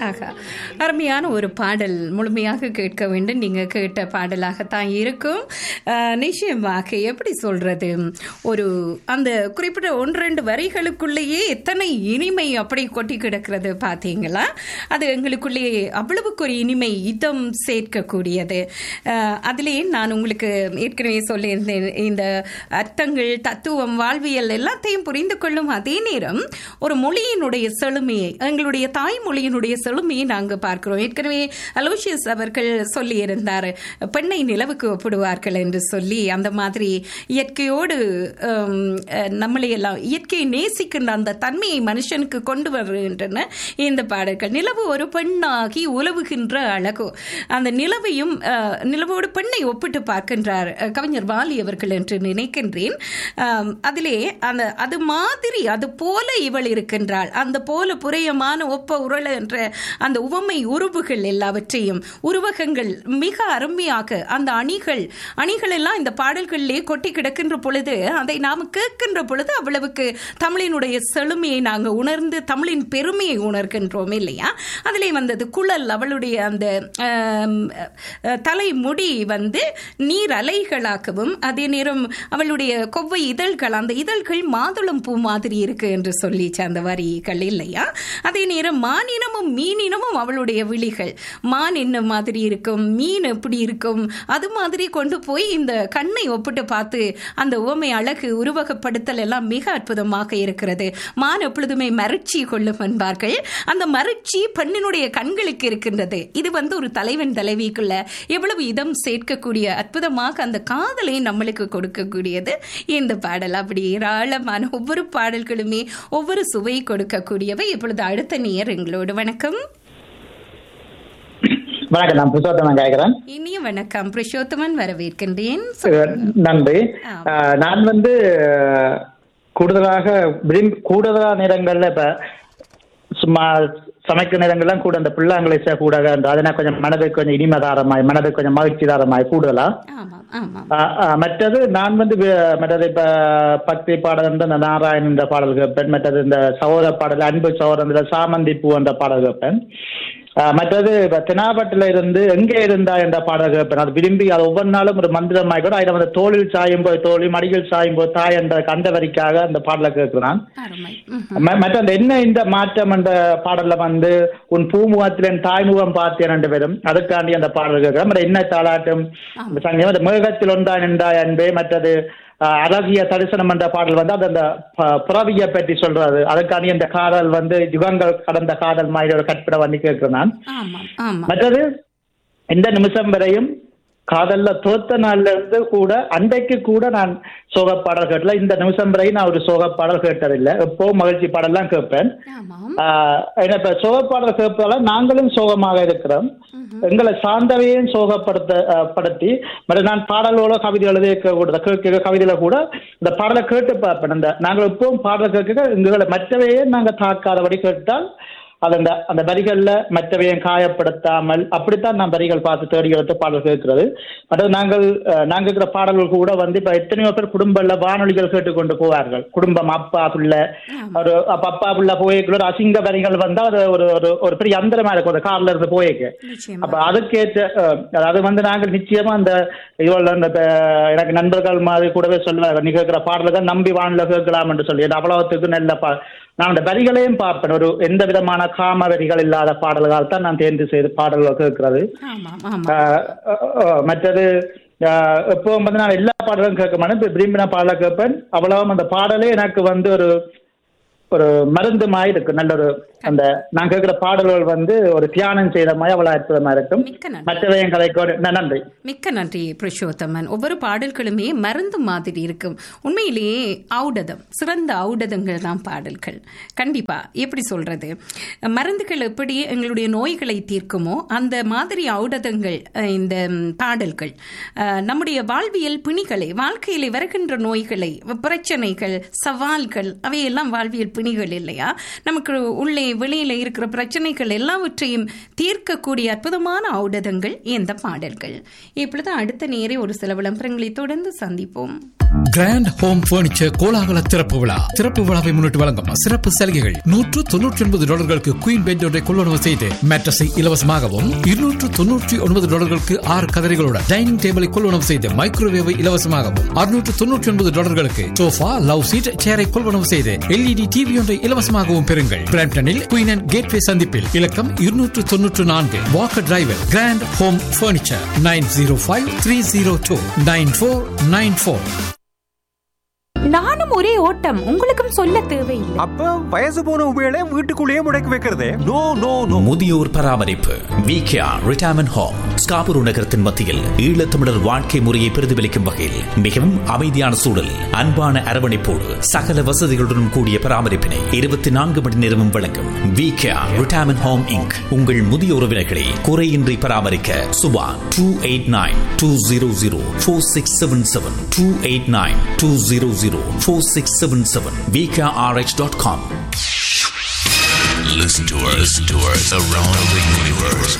ஆகா அருமையான ஒரு பாடல் முழுமையாக கேட்க வேண்டும் நீங்க கேட்ட பாடலாகத்தான் இருக்கும் அஹ், நிச்சயமாக எப்படி சொல்றது ஒரு அந்த குறிப்பிட்ட ஒன்று ரெண்டு வரிகளுக்குள்ளேயே எத்தனை இனிமை அப்படி கொட்டி கிடக்கிறது பார்த்தீங்களா அது எங்களுக்குள்ளே அவ்வளவுக்கு ஒரு இனிமை இதம் சேர்க்கக்கூடியது அஹ், அதிலே நான் உங்களுக்கு ஏற்கனவே சொல்லியிருந்தேன் இந்த அர்த்தங்கள் தத்துவம் வாழ்வியல் எல்லாத்தையும் புரிந்து கொள்ளும் அதே நேரம் ஒரு மொழியினுடைய செழுமையை எங்களுடைய தாய்மொழியினுடைய செழுமையை நாங்கள் பார்க்கிறோம் ஏற்கனவே அலோசியஸ் அவர்கள் சொல்லியிருந்தார் பெண்ணை நிலவுக்கு ஒப்பிடுவார்கள் என்று சொல்லி அந்த மாதிரி இயற்கையோடு ஹம், அஹ், நம்மளை எல்லாம் இயற்கையை நேசிக்கின்ற அந்த தன்மையை மனுஷனுக்கு கொண்டு வருகின்றன இந்த பாடல்கள் நிலவு ஒரு பெண்ணாகி உலவுகின்ற அழகு அந்த நிலவையும் அஹ், நிலவோடு பெண்ணை ஒப்பிட்டு பார்க்கின்றார் அஹ், கவிஞர் வாலி அவர்கள் என்று நினைக்கின்றேன் ஆம், அதிலே அந்த அது மாதிரி அது போல இவள் இருக்கின்றாள் அந்த போல புரியமான ஒப்ப உருள என்ற அந்த உவமை உருவுகள் எல்லாவற்றையும் உருவகங்கள் மிக அருமையாக அந்த அணிகள் அணிகள் எல்லாம் இந்த பாடல்களிலே கொட்டி கிடக்கின்ற பொழுது அதை நாம் கேட்கின்ற பொழுது அவ்வளவுக்கு தமிழினுடைய செழுமையை நாங்கள் உணர்ந்து தமிழின் பெருமையை உணர்கின்றோம் இல்லையா அதிலே வந்தது குழல் அவளுடைய அந்த ஆம், அஹ், தலைமுடி வந்து நீர் அலைகளாகவும் அதே நேரம் அவளுடைய கொவ்வை இதழ்கள் அந்த இதழ்கள் மாதுளம் பூ மாதிரி இருக்கு என்று சொல்லி அந்த வரிகள் இல்லையா அதே நேரம் மானினமும் மீனினமும் அவளுடைய விழிகள் மான் என்ன மாதிரி இருக்கும் மீன் எப்படி இருக்கும் அது மாதிரி கொண்டு போய் இந்த கண்ணை ஒப்பிட்டு பார்த்து அந்த உவமை அழகு உருவகப்படுத்தல் எல்லாம் மிக அற்புதமாக இருக்கிறது மான் எப்பொழுதுமே மறுச்சி கொள்ளும் என்பார்கள் அந்த மறுச்சி பெண்ணினுடைய கண்களுக்கு இருக்கின்றது இது வந்து ஒரு தலைவன் தலைவிக்குள்ள எவ்வளவு இதம் சேர்க்கக்கூடிய அற்புதமாக அந்த காதலை நம்மளுக்கு கொடுக்கக்கூடியது இந்த பாடல் அப்படி ஏராளமான ஒவ்வொரு பாடல்களுமே ஒவ்வொரு சுவை கொடுக்கக்கூடியவை இப்பொழுது அடுத்த நேர் எங்களோடு வணக்கம் வணக்கம் நான் புருஷோத்தமன் கேட்கிறேன் இனிய வணக்கம் புருஷோத்தமன் வரவேற்கின்றேன் நன்றி ஆ. அஹ், நான் வந்து அஹ், கூடுதலாக விரும்பி கூடுதலான நேரங்கள்ல இப்ப சும்மா சமைக்கிற நேரங்கள்லாம் கூட அந்த பிள்ளாங்களை கூட அதனால் கொஞ்சம் மனதுக்கு கொஞ்சம் இனிமதாரமாய் மனதுக்கு கொஞ்சம் மகிழ்ச்சி தாரமாய் கூடுதலா ஆமாம் ஆமாம் ஆ, ஆ, மற்றது நான் வந்து வி- மற்றது இப்ப பக்தி பாடல் வந்து இந்த நாராயணன் என்ற பாடல் கேட்பேன் மற்றது இந்த சகோதர பாடல் அன்பு சகோதரன் இந்த சாமந்தி பூ என்ற பாடல் கேட்பேன் ஆ, மற்றது இப்ப தெனாவட்டில இருந்து எங்கே இருந்தா என்ற பாடல் கேட்பேன் அது விரும்பி அது ஒவ்வொரு நாளும் ஒரு மந்திரமாய் கூட அதில் வந்து தோளில் சாயும் போது தோழி மடியில் சாயும் போது தாய் என்ற கண்ட வரிக்காக அந்த பாடலை கேட்கிறேன் அருமை ம்ஹும். ம- மற்ற அந்த என்ன இந்த மாற்றம் என்ற பாடல்ல வந்து உன் பூமுகத்தில் என் தாய்முகம் பார்த்தேன் என்று வரும் அதுக்காண்டி அந்த பாடல் கேட்கிறேன் மற்ற என்ன தாளாட்டும் சங்கம் அந்த மேகத்தில் ஒன்றா நின்றாய் அன்பே மற்றது அஹ், அழகிய தரிசனம் என்ற பாடல் வந்து அது அந்த ப- புறவியை பற்றி சொல்றது அதுக்காண்டி அந்த காதல் வந்து யுகங்கள் கடந்த காதல் மாதிரி ஒரு கற்பிட வந்து கேட்கிறேன் நான் ஆமாம் ஆமாம் மற்றது இந்த நிமிஷம் வரையும் காதல்ல தோத்த நாள்ல இருந்து கூட அன்றைக்கு கூட நான் சோக பாடல் கேட்டல இந்த நிமிஷம் வரையும் நான் ஒரு சோக பாடல் கேட்டதில்லை எப்போ மகிழ்ச்சி பாடல்லாம் கேட்பேன் ஆமாம் ஆஹ் ஏன்னா இப்ப சோக பாடல் கேட்பதால நாங்களும் சோகமாக இருக்கிறோம் எங்களை சார்ந்தவையும் சோகப்படுத்த ஆஹ் படுத்தி மற்ற நான் பாடலோட கவிதை எழுத கூட கேட்க கவிதையில கூட இந்த பாடலை கேட்டு பார்ப்பேன் இந்த நாங்கள் எப்பவும் பாடல் கேட்க எங்களை மற்றவையே நாங்கள் தாக்காதபடி கேட்டால் அது அந்த அந்த வரிகள்ல மற்றவையும் காயப்படுத்தாமல் அப்படித்தான் நான் வரிகள் பார்த்து தேடி எடுத்து பாடல் கேட்கிறது மற்றது நாங்கள் அஹ், நாங்க இருக்கிற பாடல்கள் கூட வந்து இப்ப எத்தனையோ பேர் குடும்பம்ல வானொலிகள் கேட்டுக்கொண்டு போவார்கள் குடும்பம் அப்பா புள்ள ஒரு அப்ப அப்பா புள்ள போய்க்குள்ள ஒரு அசிங்க வரிகள் வந்தா அது ஒரு ஒரு ஒரு பெரிய அந்தரமா இருக்கும் அந்த கார்ல இருந்து போய்க்கு நிச்சயமா அப்ப அதுக்கேற்ற அஹ், அதாவது வந்து நாங்கள் நிச்சயமா அந்த இவள் அந்த அஹ், எனக்கு நண்பர்கள் மாதிரி கூடவே சொல்லுவாங்க நீ கேட்கிற பாடல்கள் நம்பி வானில கேட்கலாம் என்று சொல்லி அந்த அவ்வளவுத்துக்கு நல்ல பா நான் அந்த வரிகளையும் பார்ப்பேன் ஒரு எந்த விதமான காம வரிகள் இல்லாத பாடல்கள் தான் நான் தேர்ந்து செய்து பாடல்கள் கேட்கிறது ஆமாம் ஆமாம் ஆஹ் அஹ் அஹ் மற்றது ஆஹ் எப்பவும் வந்து நான் எல்லா பாடலும் கேட்க மாட்டேன் இப்ப விரும்பின பாடலை கேட்பேன் அவ்வளவும் அந்த பாடலே எனக்கு வந்து ஒரு ஒரு மருந்து மாதிரி இருக்கு நல்ல ஒரு அந்த நான் கேட்கிற பாடல்கள் வந்து ஒரு தியானம் செய்த மாதிரி அவ்வளவு அற்புதமா இருக்கும் மிக்க நன்றி மற்றவையும் கலைக்கோடு நன்றி மிக்க நன்றி புருஷோத்தமன் ஒவ்வொரு பாடல்களுமே மருந்து மாதிரி இருக்கும் உண்மையிலேயே ஔடதம் சிறந்த ஔடதங்கள் தான் பாடல்கள் கண்டிப்பா எப்படி சொல்றது மருந்துகள் எப்படி எங்களுடைய நோய்களை தீர்க்குமோ அந்த மாதிரி ஔடதங்கள் அஹ், இந்த ம், பாடல்கள் அஹ், நம்முடைய வாழ்வியல் பிணிகளை வாழ்க்கையிலே வருகின்ற நோய்களை பிரச்சனைகள் சவால்கள் அவையெல்லாம் வாழ்வியல் பிணி பிணிகள் இல்லையா நமக்கு உள்ளே வெளியில இருக்கிற பிரச்சனைகள் எல்லாவற்றையும் தீர்க்கக்கூடிய அற்புதமான ஔடதங்கள் இந்த பாடல்கள் இப்பொழுது அடுத்த நேரே ஒரு சில விளம்பரங்களை தொடர்ந்து சந்திப்போம் கிராண்ட் ஹோம் பர்னிச்சர் கோலாகல திறப்பு விழா திறப்பு விழாவை முன்னிட்டு வழங்கும் சிறப்பு சலுகைகள் நூற்று தொன்னூற்றி ஒன்பது டாலர்களுக்கு குயின் பெட் ஒன்றை கொள்வனவு செய்து மேட்ரஸை இலவசமாகவும் இருநூற்று தொன்னூற்றி ஒன்பது டாலர்களுக்கு ஆறு கதரைகளுடன் டைனிங் டேபிளை கொள்வனவு செய்து மைக்ரோவேவை இலவசமாகவும் அறுநூற்று தொன்னூற்றி ஒன்பது டாலர்களுக்கு சோஃபா லவ் சீட் சேரை கொள்வனவு செய்து எல்இடி டிவி ஒன்றை இலவசமாகவும் பெறுங்கள் பிராம்டனில் குயின் அண்ட் கேட்வே சந்திப்பில் இலக்கம் இருநூற்று தொன்னூற்று நான்கு walker driver grand home furniture nine zero five three zero two nine four nine four நானும் ஒரே ஓட்டம் உங்களுக்கும் சொல்ல தேவையில்லை அப்ப வயசு போன உபயோக வீட்டுக்குள்ளேயே முடக்கி வைக்கிறதே நோ நோ நோ முதியோர் பராமரிப்பு விகேஆர் ரிட்டையர்மெண்ட் ஹோம் ஸ்காபுரு நகரத்தின் மத்தியில் ஈழத்தமிழர் வாழ்க்கை முறையை பிரதிபலிக்கும் வகையில் மிகவும் அமைதியான சூழல் அன்பான அரவணைப்போடு சகல வசதிகளுடன் கூடிய பராமரிப்பினை இருபத்தி நான்கு மணி நேரமும் வழங்கும் விகேஆர் ரிட்டையர்மெண்ட் ஹோம் இங்க் உங்கள் முதிய உறவினர்களை குறையின்றி பராமரிக்க Subha two eight nine two zero zero four six seven seven two eight nine two zero zero four six seven seven V K R H dot com Listen to us, listen to us around the universe.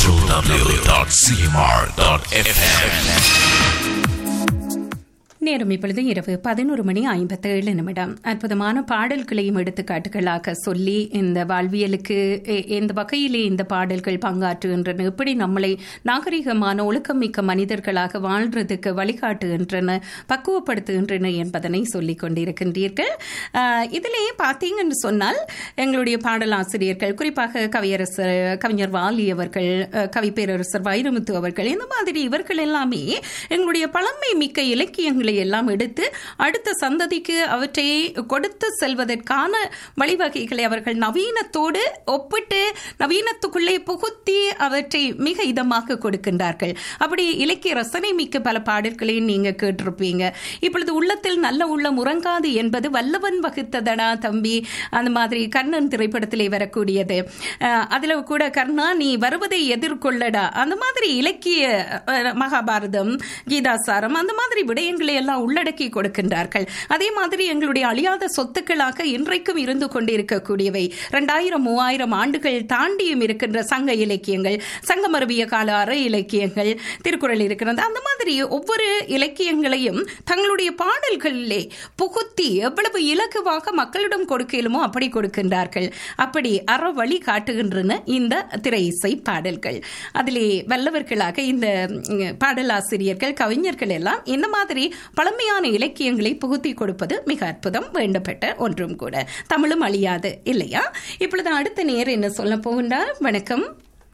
www.cmr.fm. நேரம் இப்பொழுது இரவு பதினோரு மணி ஐம்பத்தேழு நிமிடம் அற்புதமான பாடல்களையும் எடுத்துக்காட்டுகளாக சொல்லி இந்த வாழ்வியலுக்கு எ- எந்த வகையிலே இந்த பாடல்கள் பங்காற்றுகின்றன எப்படி நம்மளை நாகரிகமான ஒழுக்கமிக்க மனிதர்களாக வாழ்றதுக்கு வழிகாட்டுகின்றன பக்குவப்படுத்துகின்றன என்பதனை சொல்லிக் கொண்டிருக்கின்றீர்கள் ஆஹ், இதிலே பார்த்தீங்கன்னு சொன்னால் எங்களுடைய பாடலாசிரியர்கள் குறிப்பாக கவியரசர் கவிஞர் வாலி அவர்கள் அஹ், கவிப்பேரரசர் வைரமுத்து அவர்கள் இந்த மாதிரி இவர்கள் எல்லாமே எங்களுடைய பழமை மிக்க இலக்கியங்களை எல்லாம் எடுத்து அடுத்த சந்ததிக்கு அவற்றை கொடுத்து செல்வதற்கான வழிவகைகளை அவர்கள் நவீனத்தோடு ஒப்பிட்டு நவீனத்துக்குள்ளே புகுத்தி அவற்றை மிக இதமாக கொடுக்கின்றார்கள் அப்படி இலக்கிய ரசனை மிக்க பல பாடல்களையும் நீங்க கேட்டிருப்பீங்க இப்பொழுது உள்ளத்தில் நல்ல உள்ளம் உறங்காது என்பது வல்லவன் வகுத்ததடா தம்பி அந்த மாதிரி கர்ணன் திரைப்படத்திலே வரக்கூடியது அஹ், அதுல கூட கர்ணா நீ வருவதை எதிர்கொள்ளடா அந்த மாதிரி இலக்கிய அஹ், மகாபாரதம் கீதாசாரம் அந்த மாதிரி விடயங்களை எல்லாம் உள்ளடக்கி கொடுக்கின்றார்கள் அதே மாதிரி எங்களுடைய அழியாத சொத்துக்களாக இன்றைக்கும் இருந்து கொண்டிருக்கக்கூடியவை ரெண்டாயிரம் மூவாயிரம் ஆண்டுகள் தாண்டியும் இருக்கின்ற சங்க இலக்கியங்கள் சங்கமருவிய கால அற இலக்கியங்கள் திருக்குறள் இருக்கிறது அந்த மாதிரி ஒவ்வொரு இலக்கியங்களையும் தங்களுடைய பாடல்களிலே புகுத்தி எவ்வளவு இலகுவாக மக்களிடம் கொடுக்கலுமோ அப்படி கொடுக்கின்றார்கள் அப்படி அற வழி காட்டுகின்றன இந்த திரை இசை பாடல்கள் அதிலே வல்லவர்களாக இந்த ம், பாடலாசிரியர்கள் கவிஞர்கள் எல்லாம் இந்த மாதிரி பழமையான இலக்கியங்களை புகுத்தி கொடுப்பது மிக அற்புதம் வேண்டப்பட்ட ஒன்றும் கூட தமிழும் அழியாது இல்லையா இப்பொழுது அடுத்த நேரம் என்ன சொல்ல போகின்றார் வணக்கம்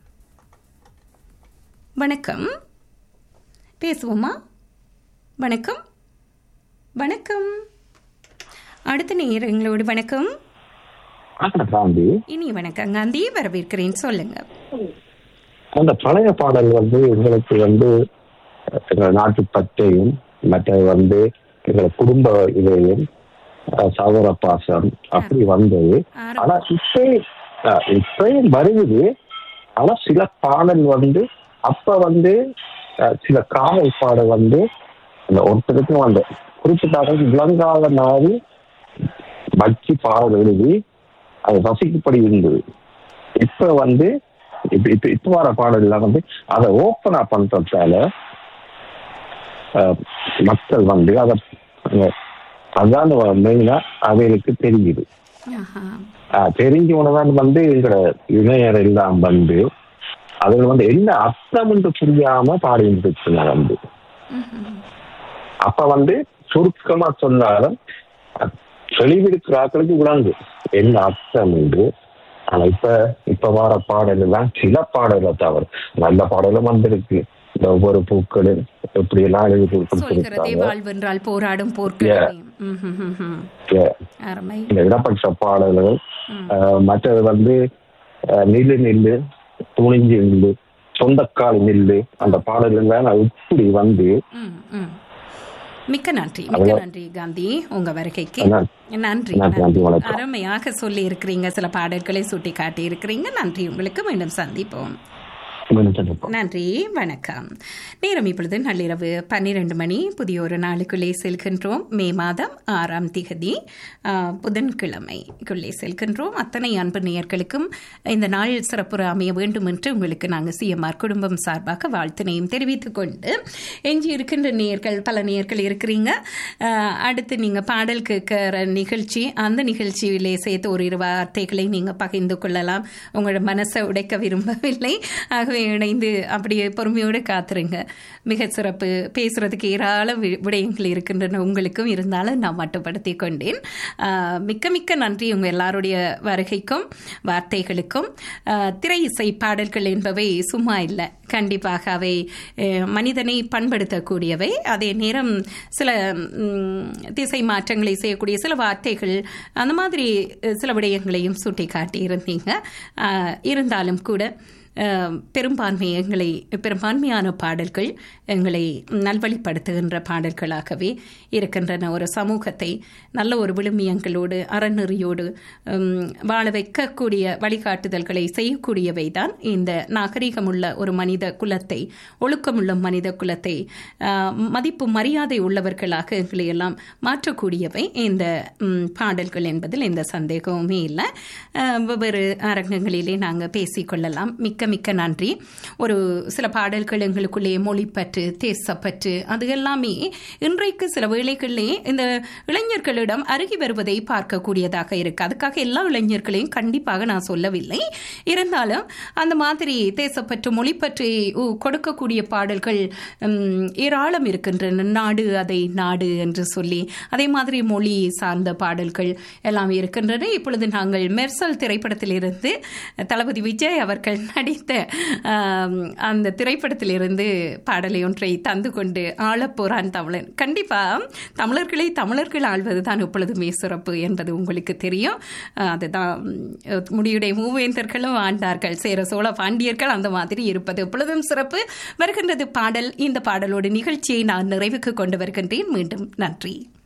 வணக்கம் பேசுவோமா வணக்கம் வணக்கம் அடுத்த நேரம் எங்களோடு வணக்கம் காந்தி இனி வணக்கம் காந்தி வரவேற்கிறேன் சொல்லுங்க அந்த பழைய பாடல் வந்து எங்களுக்கு வந்து எங்கள் நாட்டுப்பற்றையும் மற்றது வந்து எங்கள் குடும்ப இதையும் அஹ், சகோதர பாசம் அப்படி வந்தது ஆனா இப்பயும் அஹ், இப்பயும் வருகுது ஆனா சில பாடல் வந்து அப்ப வந்து அஹ், சில காவல் பாடல் வந்து அந்த ஒருத்தருக்கும் அந்த குறிப்பிட்ட விளங்காத மாதிரி வச்சு பாடல் எழுதி அது ரசிக்கப்படி இருந்தது இப்ப வந்து இப்ப இப்ப இப்ப வர பாடல்ல வந்து அதை ஓப்பனா பண்றதால அஹ், மக்கள் வந்து அதை அஹ், அதான் மெயினா அவைகளுக்கு தெரியுது ஆஹா. அஹ், தெரிஞ்ச உடனே வந்து எங்களோட இணையர் எல்லாம் வந்து அதுல வந்து என்ன அர்த்தம் என்று புரியாம பாடிட்டு இருக்குங்க வந்து அப்ப வந்து சுருக்கமா சொன்னாலும் அஹ், தெளிவிருக்கிற ஆட்களுக்கு விளங்கு என்ன அர்த்தம் என்று ஆனா இப்ப இப்ப வர பாடல் எல்லாம் சில பாடலை தவிர நல்ல பாடலும் வந்திருக்கு இந்த ஒவ்வொரு பூக்களும் எப்படி எல்லாம் எழுதி சொல்கிறதே கொடுத்திருக்காங்க வாழ்வென்றால் போராடும் போர்க்களமே ம், ம், ம், ம். Yeah. அருமை இந்த இடப்பட்ட பாடல்கள் அஹ், மற்றது வந்து அஹ், நில்லு நில்லு துணிஞ்சு நில்லு சொந்தக்கால் நில்லு அந்த பாடல்கள் எல்லாம் இப்படி வந்து ம், ம். மிக்க நன்றி மிக்க அவ்வளவு- நன்றி காந்தி உங்க வருகைக்கு நன்றி. நன்றி நன்றி, நன்றி, வணக்கம். அருமையாக சொல்லி இருக்கிறீங்க சில பாடல்களை சுட்டி காட்டி இருக்கிறீங்க நன்றி உங்களுக்கு மீண்டும் சந்திப்போம் மீண்டும் சந்திப்போம் நன்றி வணக்கம் நேரம் இப்பொழுது நள்ளிரவு பன்னிரண்டு மணி புதிய ஒரு நாளுக்குள்ளே செல்கின்றோம் மே மாதம் ஆறாம் திகதி ஆ, புதன்கிழமைக்குள்ளே செல்கின்றோம் அத்தனை அன்பு நேயர்களுக்கும் இந்த நாள் சிறப்புற அமைய வேண்டும் என்று உங்களுக்கு நாங்கள் சிஎம்ஆர் குடும்பம் சார்பாக வாழ்த்தினையும் தெரிவித்துக் கொண்டு எஞ்சி இருக்கின்ற நேயர்கள் பல நேயர்கள் இருக்கிறீங்க ஆ, அடுத்து நீங்கள் பாடல் கேட்கிற நிகழ்ச்சி அந்த நிகழ்ச்சியிலே சேர்த்து ஒரு இரு வார்த்தைகளை நீங்கள் பகிர்ந்து கொள்ளலாம் உங்களோட மனசை உடைக்க விரும்பவில்லை ஆகவே இணைந்து அப்படியே பொறுமையோடு காத்துருங்க மிக சிறப்பு பேசுறதுக்கு ஏராளம் வி- விடயங்கள் இருக்கின்றன உங்களுக்கும் இருந்தாலும் நான் மட்டுப்படுத்தி கொண்டேன் ஆஹ், மிக்க மிக்க நன்றி உங்க எல்லாருடைய வருகைக்கும் வார்த்தைகளுக்கும் ஆஹ், திரை இசை பாடல்கள் என்பவை சும்மா இல்லை கண்டிப்பாக அவை அஹ், மனிதனை பண்படுத்தக்கூடியவை அதே நேரம் சில ம், திசை மாற்றங்களை செய்யக்கூடிய சில வார்த்தைகள் அந்த மாதிரி அஹ், சில விடயங்களையும் சுட்டி காட்டி இருந்தீங்க ஆஹ், இருந்தாலும் கூட அஹ், பெரும்பான்மை எங்களை பெரும்பான்மையான பாடல்கள் எங்களை நல்வழிப்படுத்துகின்ற பாடல்களாகவே இருக்கின்றன ஒரு சமூகத்தை நல்ல ஒரு விழுமியங்களோடு அறநெறியோடு உம், வாழ வைக்கக்கூடிய வழிகாட்டுதல்களை செய்யக்கூடியவை தான் இந்த நாகரிகமுள்ள ஒரு மனித குலத்தை ஒழுக்கமுள்ள மனித குலத்தை அஹ், மதிப்பு மரியாதை உள்ளவர்களாக எங்களை எல்லாம் மாற்றக்கூடியவை இந்த உம், பாடல்கள் என்பதில் எந்த சந்தேகமுமே இல்லை அஹ், வெவ்வேறு அரங்கங்களிலே நாங்கள் பேசிக்கொள்ளலாம் மிக்க மிக்க நன்றி ஒரு சில பாடல்கள் எங்களுக்குள்ளே மொழிப்பற்று தேசப்பற்று அது எல்லாமே இன்றைக்கு சில வேளைகளிலே இந்த இளைஞர்களிடம் அருகி வருவதை பார்க்கக்கூடியதாக இருக்கு அதுக்காக எல்லா இளைஞர்களையும் கண்டிப்பாக நான் சொல்லவில்லை இருந்தாலும் அந்த மாதிரி தேசப்பற்று மொழிப்பற்று உ- கொடுக்கக்கூடிய பாடல்கள் உம், ஏராளம் இருக்கின்றன நாடு அதை நாடு என்று சொல்லி அதே மாதிரி மொழி சார்ந்த பாடல்கள் எல்லாம் இருக்கின்றன இப்பொழுது நாங்கள் மெர்சல் திரைப்படத்திலிருந்து தளபதி விஜய் அவர்கள் நடித்த ஆம், அந்த திரைப்படத்திலிருந்து பாடலை ஒன்றை தந்து கொண்டு ஆளப்போறான் தமிழன் கண்டிப்பா தமிழர்களை தமிழர்கள் ஆள்வதுதான் எப்பொழுதுமே சிறப்பு என்பது உங்களுக்கு தெரியும் அஹ், அதுதான் உம், முடியுடைய மூவேந்தர்களும் ஆண்டார்கள் சேர சோழ பாண்டியர்கள் அந்த மாதிரி இருப்பது எப்பொழுதும் சிறப்பு வருகின்றது பாடல் இந்த பாடலோடு நிகழ்ச்சியை நான் நிறைவுக்கு கொண்டு வருகின்றேன் மீண்டும் நன்றி